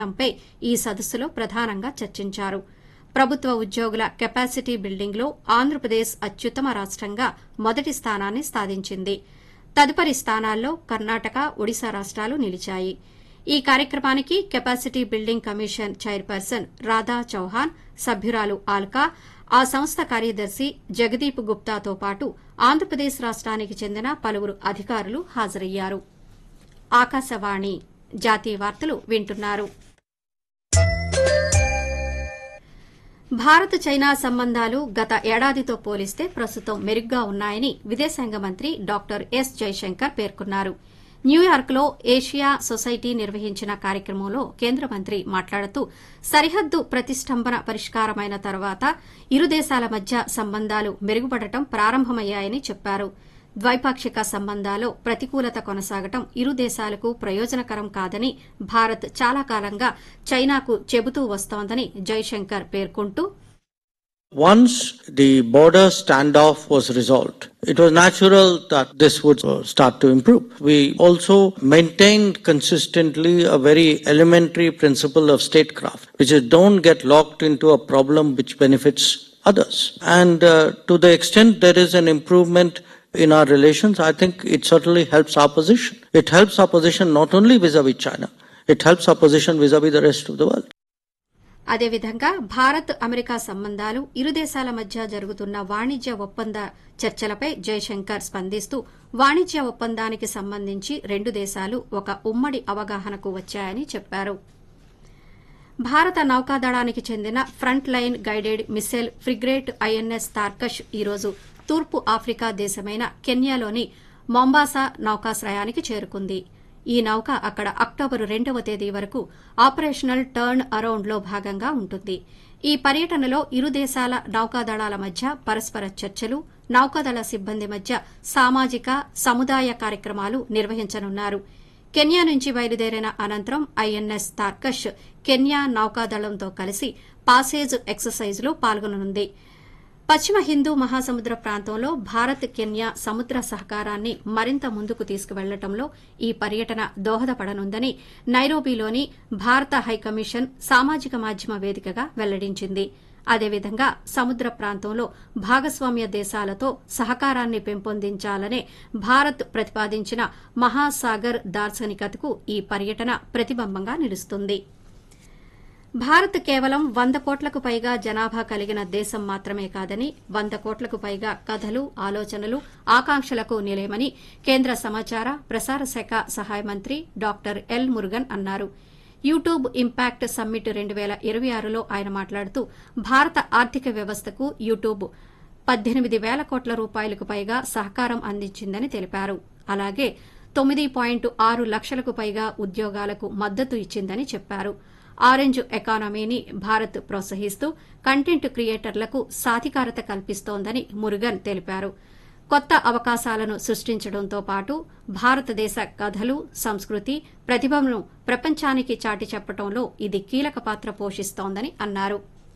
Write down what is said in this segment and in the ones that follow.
పై ఈ సదస్సులో ప్రధానంగా చర్చించారు ప్రభుత్వ ఉద్యోగుల కెపాసిటీ బిల్డింగ్లో ఆంధ్రప్రదేశ్ అత్యుత్తమ రాష్టంగా మొదటి స్థానాన్ని సాధించింది తదుపరి స్థానాల్లో కర్ణాటక ఒడిశా రాష్టాలు నిలిచాయి ఈ కార్యక్రమానికి capacity building commission chairperson Radha Chauhan సభ్యురాలు ఆల్కా ఆ సంస్థ కార్యదర్శి జగదీప్ గుప్తాతో పాటు ఆంధ్రప్రదేశ్ రాష్టానికి చెందిన పలువురు అధికారులు హాజరయ్యారు ఆకాశవాణి జాతీయ వార్తలు వింటున్నారు భారత్ చైనా సంబంధాలు గత ఏడాదితో పోలిస్తే ప్రస్తుతం మెరుగ్గా ఉన్నాయని విదేశాంగ మంత్రి డాక్టర్ ఎస్ జైశంకర్ పేర్కొన్నారు న్యూయార్క్లో ఏషియా సొసైటీ నిర్వహించిన కార్యక్రమంలో కేంద్ర మంత్రి మాట్లాడుతూ సరిహద్దు ప్రతిష్టంభన పరిష్కారమైన తర్వాత ఇరు దేశాల మధ్య సంబంధాలు మెరుగుపడటం ప్రారంభమయ్యాయని చెప్పారు ద్వైపాక్షిక సంబంధాల్లో ప్రతికూలత కొనసాగటం ఇరు దేశాలకు ప్రయోజనకరం కాదని భారత్ చాలా కాలంగా చైనాకు చెబుతూ వస్తోందని జైశంకర్ పేర్కొంటూ Once the border standoff was resolved, it was natural that this would uh, start to improve. We also maintained consistently a very elementary principle of statecraft, which is don't get locked into a problem which benefits others. And uh, to the extent there is an improvement in our relations, I think it certainly helps our position. It helps our position not only vis-a-vis China, it helps our position vis-a-vis the rest of the world. అదేవిధంగా Bharat America సంబంధాలు ఇరు దేశాల మధ్య జరుగుతున్న వాణిజ్య ఒప్పంద చర్చలపై జైశంకర్ స్పందిస్తూ వాణిజ్య ఒప్పందానికి సంబంధించి రెండు దేశాలు ఒక ఉమ్మడి అవగాహనకు వచ్చాయని చెప్పారు భారత నౌకాదళానికి చెందిన front line guided missile frigate INS Tarkash ఈరోజు తూర్పు ఆఫ్రికా దేశమైన కెన్యాలోని మొంబాసా నౌకాశ్రయానికి చేరుకుంది ఈ నౌక అక్కడ అక్టోబరు రెండవ తేదీ వరకు ఆపరేషనల్ టర్న్ అరౌండ్ లో భాగంగా ఉంటుంది ఈ పర్యటనలో ఇరు దేశాల నౌకాదళాల మధ్య పరస్పర చర్చలు నౌకాదళ సిబ్బంది మధ్య సామాజిక సముదాయ కార్యక్రమాలు నిర్వహించనున్నారు కెన్యా నుంచి బయలుదేరిన అనంతరం ఐఎన్ఎస్ తార్కష్ కెన్యా నౌకాదళంతో కలిసి పాసేజ్ ఎక్సర్సైజ్లో పాల్గొననుంది పశ్చిమ హిందూ మహాసముద్ర ప్రాంతంలో భారత్ కెన్యా సముద్ర సహకారాన్ని మరింత ముందుకు తీసుకువెళ్లటంలో ఈ పర్యటన దోహదపడనుందని నైరోబీలోని భారత హైకమిషన్ సామాజిక మాధ్యమ వేదికగా వెల్లడించింది అదేవిధంగా సముద్ర ప్రాంతంలో భాగస్వామ్య దేశాలతో సహకారాన్ని పెంపొందించాలనే భారత్ ప్రతిపాదించిన మహాసాగర్ దార్శనికతకు ఈ పర్యటన ప్రతిబింబంగా నిలుస్తుంది భారత్ కేవలం వంద కోట్లకు పైగా జనాభా కలిగిన దేశం మాత్రమే కాదని వంద కోట్లకు పైగా కథలు ఆలోచనలు ఆకాంక్షలకు నిలయమని కేంద్ర సమాచార ప్రసార శాఖ సహాయ మంత్రి డాక్టర్ ఎల్ మురుగన్ అన్నారు యూట్యూబ్ ఇంపాక్ట్ సమ్మిట్ రెండు పేల ఇరవై ఆరులో ఆయన మాట్లాడుతూ భారత ఆర్థిక వ్యవస్థకు యూట్యూబ్ పద్దెనిమిది పేల కోట్ల రూపాయలకు పైగా సహకారం అందించిందని తెలిపారు అలాగే తొమ్మిది పాయింట్ ఆరు లక్షలకు పైగా ఉద్యోగాలకు మద్దతు ఇచ్చిందని చెప్పారు ఆరెంజ్ ఎకానమీని భారత్ ప్రోత్సహిస్తూ కంటెంట్ క్రియేటర్లకు సాధికారత కల్పిస్తోందని మురుగన్ తెలిపారు కొత్త అవకాశాలను సృష్టించడంతో పాటు భారతదేశ కథలు సంస్కృతి ప్రతిభను ప్రపంచానికి చాటి చెప్పడంలో ఇది కీలక పాత్ర పోషిస్తోందని అన్నారు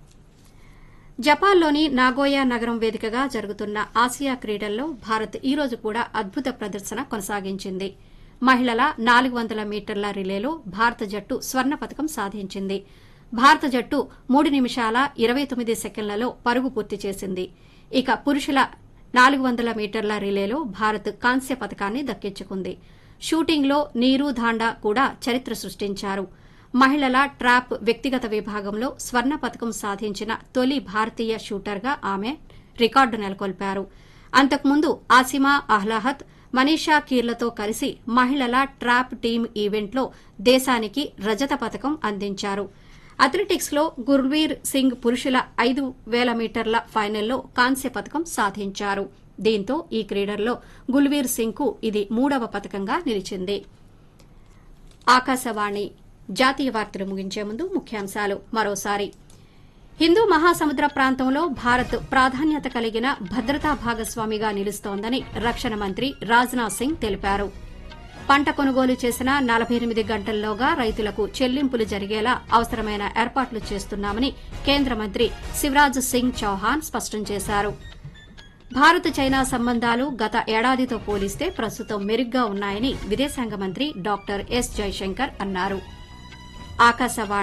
జపాన్లోని నాగోయా నగరం వేదికగా జరుగుతున్న ఆసియా క్రీడల్లో భారత్ ఈ రోజు కూడా అద్భుత ప్రదర్శన కొనసాగించింది మహిళల నాలుగు వందల మీటర్ల రిలేలో భారత జట్టు స్వర్ణ పథకం సాధించింది భారత జట్టు మూడు నిమిషాల ఇరవై తొమ్మిది సెకండ్లలో పరుగు పూర్తి చేసింది ఇక పురుషుల నాలుగు వందల మీటర్ల రిలేలో భారత్ కాంస్య పథకాన్ని దక్కించుకుంది షూటింగ్లో నీరు ధాండా కూడా చరిత్ర సృష్టించారు మహిళల ట్రాప్ వ్యక్తిగత విభాగంలో స్వర్ణ పథకం సాధించిన తొలి భారతీయ షూటర్గా ఆమె రికార్డు నెలకొల్పారు అంతకుముందు ఆసిమా అహ్లాహత్ మనీషా కీర్లతో కలిసి మహిళల ట్రాప్ టీం ఈవెంట్లో దేశానికి రజత పథకం అందించారు అథ్లెటిక్స్ లో గుర్వీర్ సింగ్ పురుషుల ఐదు వేల మీటర్ల ఫైనల్లో కాంస్య పథకం సాధించారు దీంతో ఈ క్రీడల్లో గుల్వీర్ సింగ్ కు ఇది మూడవ పథకంగా నిలిచింది ఆకాశవాణి జాతీయ వార్తలు ముగించే ముందు ముఖ్యాంశాలు మరోసారి హిందూ మహాసముద్ర ప్రాంతంలో భారత్ ప్రాధాన్యత కలిగిన భద్రతా భాగస్వామిగా నిలుస్తోందని రక్షణ మంత్రి రాజ్నాథ్ సింగ్ తెలిపారు పంట కొనుగోలు చేసిన నలభై ఎనిమిది గంటల్లోగా రైతులకు చెల్లింపులు జరిగేలా అవసరమైన ఏర్పాట్లు చేస్తున్నామని కేంద్ర మంత్రి శివరాజ్ సింగ్ చౌహాన్ స్పష్టం చేశారు భారత్ చైనా సంబంధాలు గత ఏడాదితో పోలిస్తే ప్రస్తుతం మెరుగ్గా ఉన్నాయని విదేశాంగ మంత్రి డాక్టర్ ఎస్ జైశంకర్ అన్నారు ఆకాశవాణి